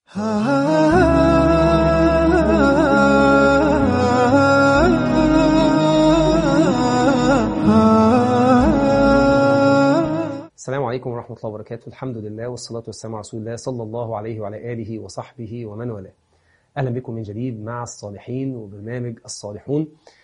السلام عليكم ورحمة الله وبركاته الحمد لله والصلاة والسلام على رسول الله صلى الله عليه وعلى آله وصحبه ومن والاه أهلا بكم من جديد مع الصالحين وبرنامج الصالحون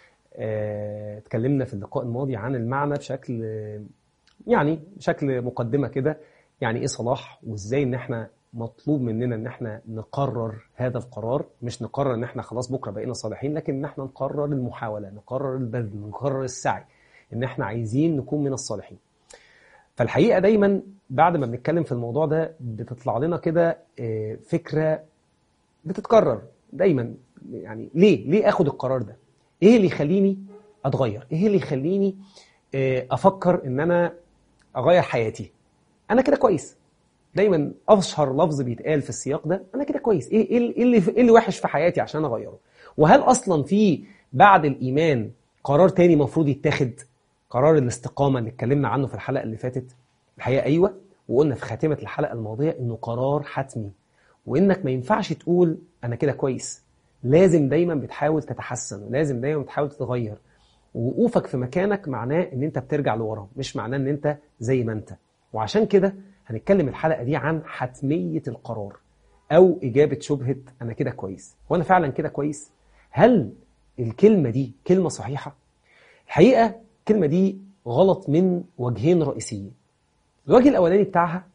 آه، اتكلمنا في اللقاء الماضي عن المعنى بشكل آه، يعني بشكل مقدمة كده يعني ايه صلاح وازاي ان احنا مطلوب مننا ان احنا نقرر هذا القرار مش نقرر ان احنا خلاص بكره بقينا صالحين لكن ان احنا نقرر المحاولة نقرر البذل نقرر السعي ان احنا عايزين نكون من الصالحين فالحقيقة دايما بعد ما بنتكلم في الموضوع ده بتطلع لنا كده آه، فكرة بتتكرر دايما يعني ليه ليه اخد القرار ده ايه اللي يخليني اتغير ايه اللي يخليني آه، افكر ان انا اغير حياتي انا كده كويس دايما اشهر لفظ بيتقال في السياق ده انا كده كويس ايه ايه إيه اللي ايه اللي وحش في حياتي عشان اغيره وهل اصلا في بعد الايمان قرار تاني مفروض يتاخد قرار الاستقامه اللي اتكلمنا عنه في الحلقه اللي فاتت الحقيقه ايوه وقلنا في خاتمه الحلقه الماضيه انه قرار حتمي وانك ما ينفعش تقول انا كده كويس لازم دايما بتحاول تتحسن ولازم دايما بتحاول تتغير ووقوفك في مكانك معناه ان انت بترجع لورا مش معناه ان انت زي ما انت وعشان كده هنتكلم الحلقه دي عن حتميه القرار او اجابه شبهه انا كده كويس وانا فعلا كده كويس هل الكلمه دي كلمه صحيحه الحقيقه الكلمه دي غلط من وجهين رئيسيين الوجه الاولاني بتاعها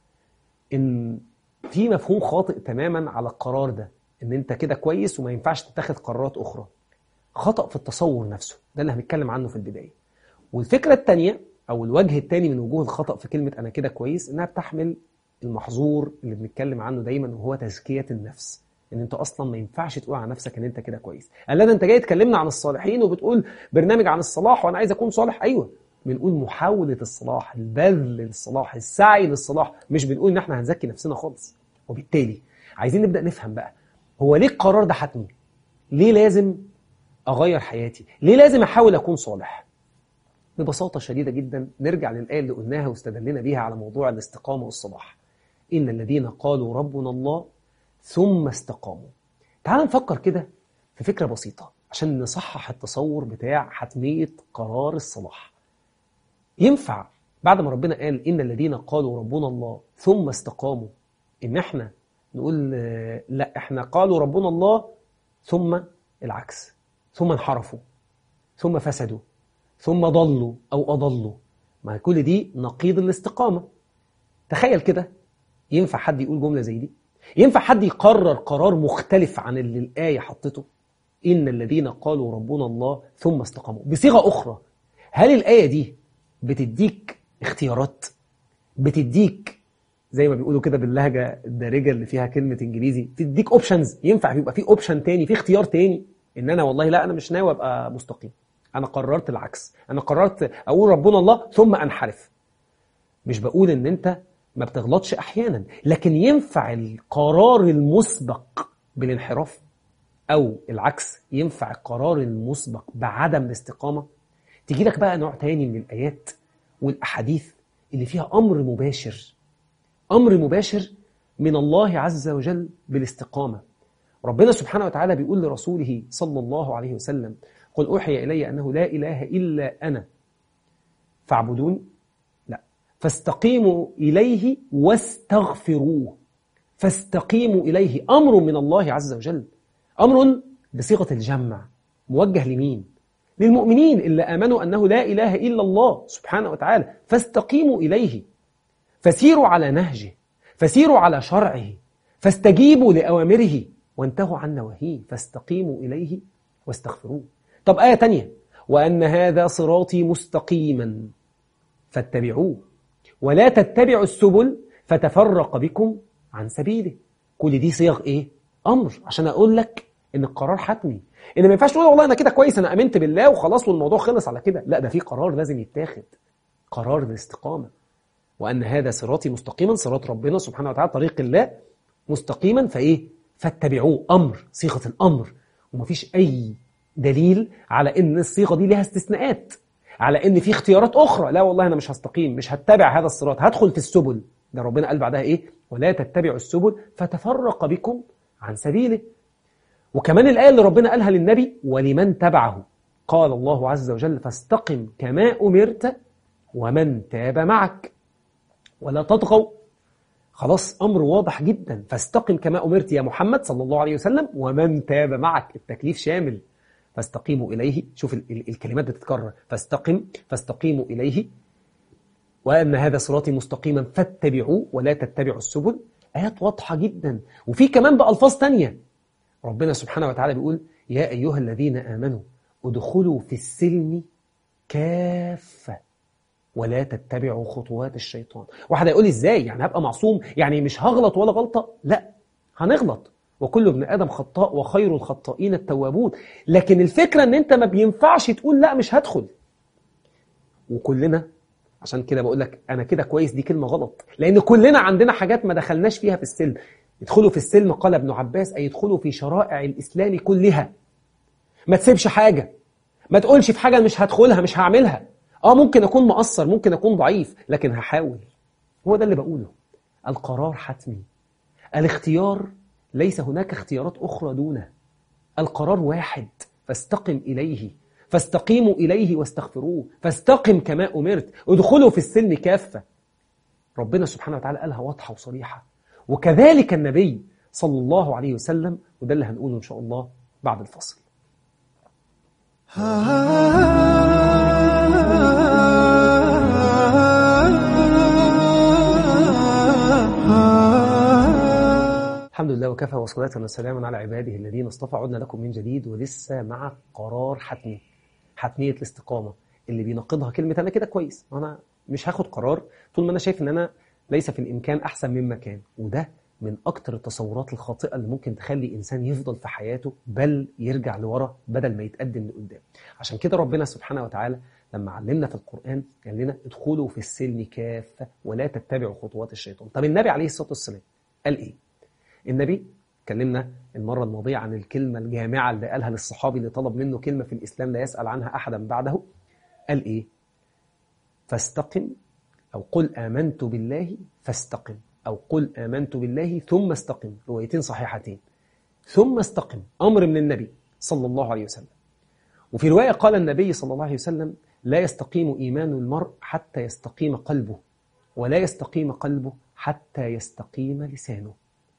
ان في مفهوم خاطئ تماما على القرار ده ان انت كده كويس وما ينفعش تتخذ قرارات اخرى خطأ في التصور نفسه ده اللي هنتكلم عنه في البداية والفكرة التانية او الوجه التاني من وجوه الخطأ في كلمة انا كده كويس انها بتحمل المحظور اللي بنتكلم عنه دايما وهو تزكية النفس ان انت اصلا ما ينفعش تقول على نفسك ان انت كده كويس قال لا ده انت جاي تكلمنا عن الصالحين وبتقول برنامج عن الصلاح وانا عايز اكون صالح ايوه بنقول محاولة الصلاح البذل للصلاح السعي للصلاح مش بنقول ان احنا هنزكي نفسنا خالص وبالتالي عايزين نبدأ نفهم بقى هو ليه القرار ده حتمي ليه لازم اغير حياتي ليه لازم احاول اكون صالح ببساطة شديدة جدا نرجع للآية اللي قلناها واستدلنا بيها على موضوع الاستقامة والصلاح إن الذين قالوا ربنا الله ثم استقاموا تعال نفكر كده في فكرة بسيطة عشان نصحح التصور بتاع حتمية قرار الصلاح ينفع بعد ما ربنا قال إن الذين قالوا ربنا الله ثم استقاموا إن احنا نقول آه، لا احنا قالوا ربنا الله ثم العكس ثم انحرفوا ثم فسدوا ثم ضلوا أو أضلوا ما كل دي نقيض الاستقامة تخيل كده ينفع حد يقول جملة زي دي ينفع حد يقرر قرار مختلف عن اللي الآية حطته إن الذين قالوا ربنا الله ثم استقاموا بصيغة أخرى هل الآية دي بتديك اختيارات بتديك زي ما بيقولوا كده باللهجة الدارجة اللي فيها كلمة انجليزي تديك اوبشنز ينفع يبقى في اوبشن تاني في اختيار تاني ان انا والله لا انا مش ناوي ابقى مستقيم انا قررت العكس انا قررت اقول ربنا الله ثم انحرف مش بقول ان انت ما بتغلطش احيانا لكن ينفع القرار المسبق بالانحراف او العكس ينفع القرار المسبق بعدم الاستقامة تيجي لك بقى نوع تاني من الايات والاحاديث اللي فيها امر مباشر امر مباشر من الله عز وجل بالاستقامة ربنا سبحانه وتعالى بيقول لرسوله صلى الله عليه وسلم قل أوحي إلي أنه لا إله إلا أنا فاعبدون لا فاستقيموا إليه واستغفروه فاستقيموا إليه أمر من الله عز وجل أمر بصيغة الجمع موجه لمين؟ للمؤمنين اللي آمنوا أنه لا إله إلا الله سبحانه وتعالى فاستقيموا إليه فسيروا على نهجه فسيروا على شرعه فاستجيبوا لأوامره وانتهوا عن نواهيه فاستقيموا إليه واستغفروه طب آية تانية وأن هذا صراطي مستقيما فاتبعوه ولا تتبعوا السبل فتفرق بكم عن سبيله كل دي صيغ ايه امر عشان اقول لك ان القرار حتمي ان ما ينفعش تقول والله انا كده كويس انا امنت بالله وخلاص والموضوع خلص على كده لا ده في قرار لازم يتاخد قرار الاستقامه وان هذا صراطي مستقيما صراط ربنا سبحانه وتعالى طريق الله مستقيما فايه فاتبعوه امر صيغه الامر ومفيش اي دليل على ان الصيغه دي ليها استثناءات على ان في اختيارات اخرى لا والله انا مش هستقيم مش هتبع هذا الصراط هدخل في السبل ده ربنا قال بعدها ايه ولا تتبعوا السبل فتفرق بكم عن سبيله وكمان الآية اللي ربنا قالها للنبي ولمن تبعه قال الله عز وجل فاستقم كما أمرت ومن تاب معك ولا تطغوا خلاص أمر واضح جدا فاستقم كما أمرت يا محمد صلى الله عليه وسلم ومن تاب معك التكليف شامل فاستقيموا إليه شوف ال ال الكلمات بتتكرر فاستقم فاستقيموا إليه وأن هذا صراطي مستقيما فاتبعوه ولا تتبعوا السبل آيات واضحة جدا وفي كمان بقى ألفاظ تانية ربنا سبحانه وتعالى بيقول يا أيها الذين آمنوا ادخلوا في السلم كافة ولا تتبعوا خطوات الشيطان واحد هيقول ازاي يعني هبقى معصوم يعني مش هغلط ولا غلطة لا هنغلط وكل ابن آدم خطاء وخير الخطائين التوابون لكن الفكرة ان انت ما بينفعش تقول لا مش هدخل وكلنا عشان كده بقول لك انا كده كويس دي كلمة غلط لان كلنا عندنا حاجات ما دخلناش فيها في السلم يدخلوا في السلم قال ابن عباس أي يدخلوا في شرائع الإسلام كلها ما تسيبش حاجة ما تقولش في حاجة مش هدخلها مش هعملها آه ممكن أكون مقصر ممكن أكون ضعيف لكن هحاول هو ده اللي بقوله القرار حتمي الاختيار ليس هناك اختيارات أخرى دونه القرار واحد فاستقم إليه فاستقيموا إليه واستغفروه فاستقم كما أمرت ادخلوا في السلم كافة ربنا سبحانه وتعالى قالها واضحة وصريحة وكذلك النبي صلى الله عليه وسلم وده اللي هنقوله إن شاء الله بعد الفصل الحمد لله وكفى وصلاة وسلاما على عباده الذين اصطفى عدنا لكم من جديد ولسه مع قرار حتمي حتمية الاستقامة اللي بينقضها كلمة أنا كده كويس أنا مش هاخد قرار طول ما أنا شايف إن أنا ليس في الإمكان أحسن مما كان وده من أكتر التصورات الخاطئة اللي ممكن تخلي إنسان يفضل في حياته بل يرجع لورا بدل ما يتقدم لقدام عشان كده ربنا سبحانه وتعالى لما علمنا في القرآن قال لنا ادخلوا في السلم كافة ولا تتبعوا خطوات الشيطان طب النبي عليه الصلاة والسلام قال إيه؟ النبي كلمنا المرة الماضية عن الكلمة الجامعة اللي قالها للصحابي اللي طلب منه كلمة في الإسلام لا يسأل عنها أحدا بعده قال إيه؟ فاستقم أو قل آمنت بالله فاستقم أو قل آمنت بالله ثم استقم روايتين صحيحتين ثم استقم أمر من النبي صلى الله عليه وسلم وفي رواية قال النبي صلى الله عليه وسلم لا يستقيم إيمان المرء حتى يستقيم قلبه ولا يستقيم قلبه حتى يستقيم لسانه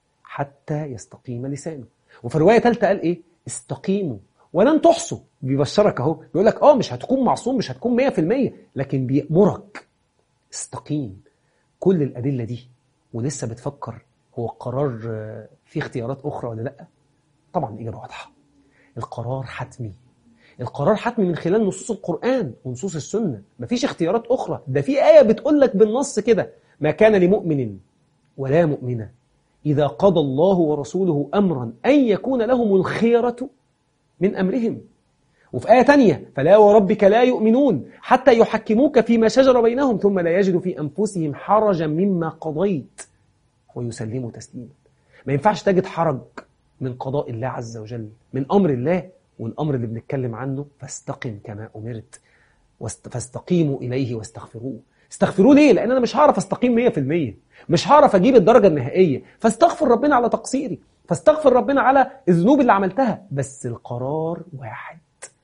حتى يستقيم لسانه وفي رواية ثالثة قال إيه استقيموا ولن تحصوا بيبشرك أهو بيقول لك آه مش هتكون معصوم مش هتكون 100% لكن بيأمرك استقيم كل الأدلة دي ولسه بتفكر هو القرار فيه اختيارات أخرى ولا لأ طبعا الإجابة واضحة القرار حتمي القرار حتمي من خلال نصوص القرآن ونصوص السنة مفيش اختيارات أخرى ده في آية بتقول لك بالنص كده ما كان لمؤمن ولا مؤمنة إذا قضى الله ورسوله أمرا أن يكون لهم الخيرة من أمرهم وفي آية تانية فلا وربك لا يؤمنون حتى يحكموك فيما شجر بينهم ثم لا يجدوا في أنفسهم حرجا مما قضيت ويسلموا تسليما ما ينفعش تجد حرج من قضاء الله عز وجل من أمر الله والأمر اللي بنتكلم عنه فاستقم كما أمرت فاستقيموا إليه واستغفروه استغفروه ليه؟ لأن أنا مش هعرف أستقيم 100% مش هعرف أجيب الدرجة النهائية فاستغفر ربنا على تقصيري فاستغفر ربنا على الذنوب اللي عملتها بس القرار واحد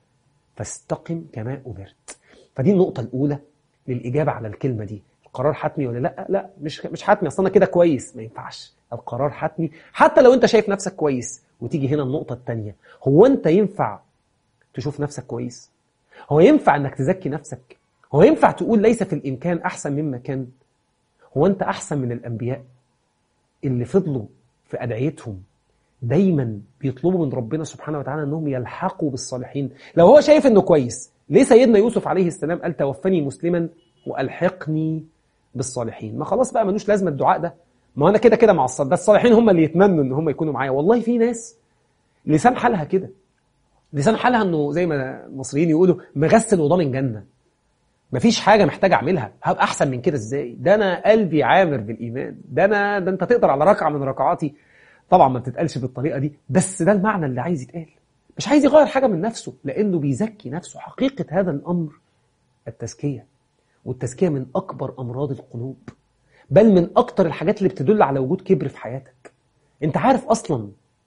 فاستقم كما أمرت فدي النقطة الأولى للإجابة على الكلمة دي القرار حتمي ولا لا لا مش مش حتمي اصل انا كده كويس ما ينفعش القرار حتمي حتى لو انت شايف نفسك كويس وتيجي هنا النقطة الثانية هو انت ينفع تشوف نفسك كويس هو ينفع انك تزكي نفسك هو ينفع تقول ليس في الامكان احسن مما كان هو انت احسن من الانبياء اللي فضلوا في ادعيتهم دايما بيطلبوا من ربنا سبحانه وتعالى انهم يلحقوا بالصالحين لو هو شايف انه كويس ليه سيدنا يوسف عليه السلام قال توفني مسلما والحقني بالصالحين ما خلاص بقى ملوش لازمه الدعاء ده ما انا كده كده مع الصالحين ده الصالحين هم اللي يتمنوا ان هم يكونوا معايا والله في ناس لسان حالها كده لسان حالها انه زي ما المصريين يقولوا مغسل وضامن جنه مفيش حاجه محتاج اعملها هبقى احسن من كده ازاي ده انا قلبي عامر بالايمان ده انا ده انت تقدر على ركعه من ركعاتي طبعا ما بتتقالش بالطريقه دي بس ده المعنى اللي عايز يتقال مش عايز يغير حاجه من نفسه لانه بيزكي نفسه حقيقه هذا الامر التزكيه والتزكيه من اكبر امراض القلوب بل من اكتر الحاجات اللي بتدل على وجود كبر في حياتك انت عارف اصلا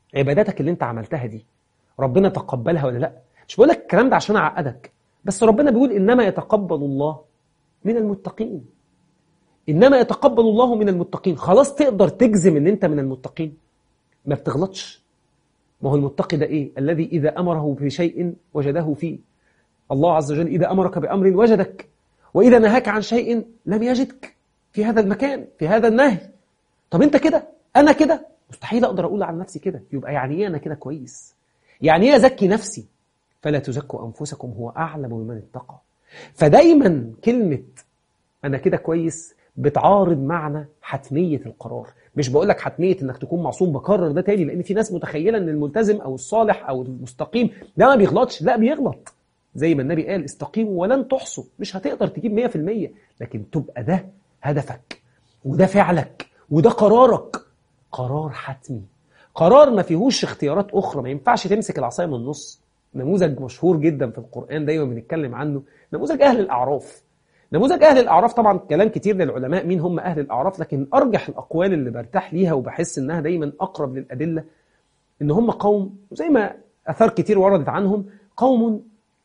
عباداتك اللي انت عملتها دي ربنا تقبلها ولا لا مش بقول لك الكلام ده عشان اعقدك بس ربنا بيقول انما يتقبل الله من المتقين انما يتقبل الله من المتقين خلاص تقدر تجزم ان انت من المتقين ما بتغلطش ما هو المتقي ده ايه الذي اذا امره بشيء وجده فيه الله عز وجل اذا امرك بامر وجدك واذا نهاك عن شيء لم يجدك في هذا المكان في هذا النهي طب انت كده انا كده مستحيل اقدر اقول عن نفسي كده يبقى يعني ايه انا كده كويس يعني ايه ازكي نفسي فلا تزكوا انفسكم هو اعلم بمن اتقى فدايما كلمه انا كده كويس بتعارض معنى حتميه القرار مش بقول لك حتميه انك تكون معصوم بكرر ده تاني لان في ناس متخيله ان الملتزم او الصالح او المستقيم ده ما بيغلطش لا بيغلط زي ما النبي قال استقيموا ولن تحصوا مش هتقدر تجيب 100% لكن تبقى ده هدفك وده فعلك وده قرارك قرار حتمي قرار ما فيهوش اختيارات اخرى ما ينفعش تمسك العصايه من النص نموذج مشهور جدا في القران دايما بنتكلم عنه نموذج اهل الاعراف نموذج اهل الاعراف طبعا كلام كتير للعلماء مين هم اهل الاعراف لكن ارجح الاقوال اللي برتاح ليها وبحس انها دايما اقرب للادله ان هم قوم زي ما اثار كتير وردت عنهم قوم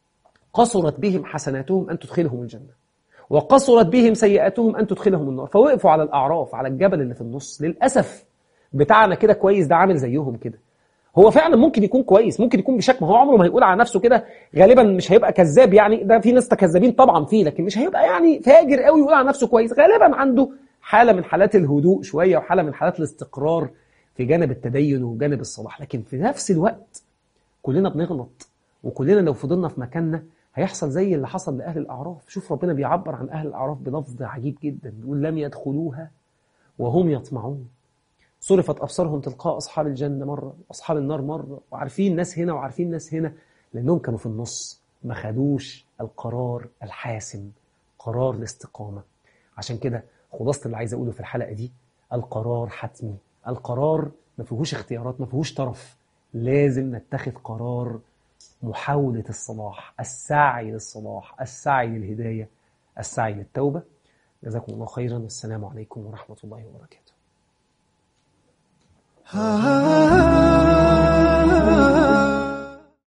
قصرت بهم حسناتهم ان تدخلهم الجنه وقصرت بهم سيئاتهم ان تدخلهم النار فوقفوا على الاعراف على الجبل اللي في النص للاسف بتاعنا كده كويس ده عامل زيهم كده هو فعلا ممكن يكون كويس ممكن يكون بشكل ما هو عمره ما هيقول على نفسه كده غالبا مش هيبقى كذاب يعني ده في ناس كذابين طبعا فيه لكن مش هيبقى يعني فاجر قوي يقول على نفسه كويس غالبا عنده حاله من حالات الهدوء شويه وحاله من حالات الاستقرار في جانب التدين وجانب الصلاح لكن في نفس الوقت كلنا بنغلط وكلنا لو فضلنا في مكاننا هيحصل زي اللي حصل لأهل الأعراف شوف ربنا بيعبر عن أهل الأعراف بلفظ عجيب جدا بيقول لم يدخلوها وهم يطمعون صرفت أبصارهم تلقاء أصحاب الجنة مرة أصحاب النار مرة وعارفين ناس هنا وعارفين ناس هنا لأنهم كانوا في النص ما خدوش القرار الحاسم قرار الاستقامة عشان كده خلاصة اللي عايز أقوله في الحلقة دي القرار حتمي القرار ما فيهوش اختيارات ما فيهوش طرف لازم نتخذ قرار محاولة الصلاح السعي للصلاح السعي للهداية السعي للتوبة جزاكم الله خيرا والسلام عليكم ورحمة الله وبركاته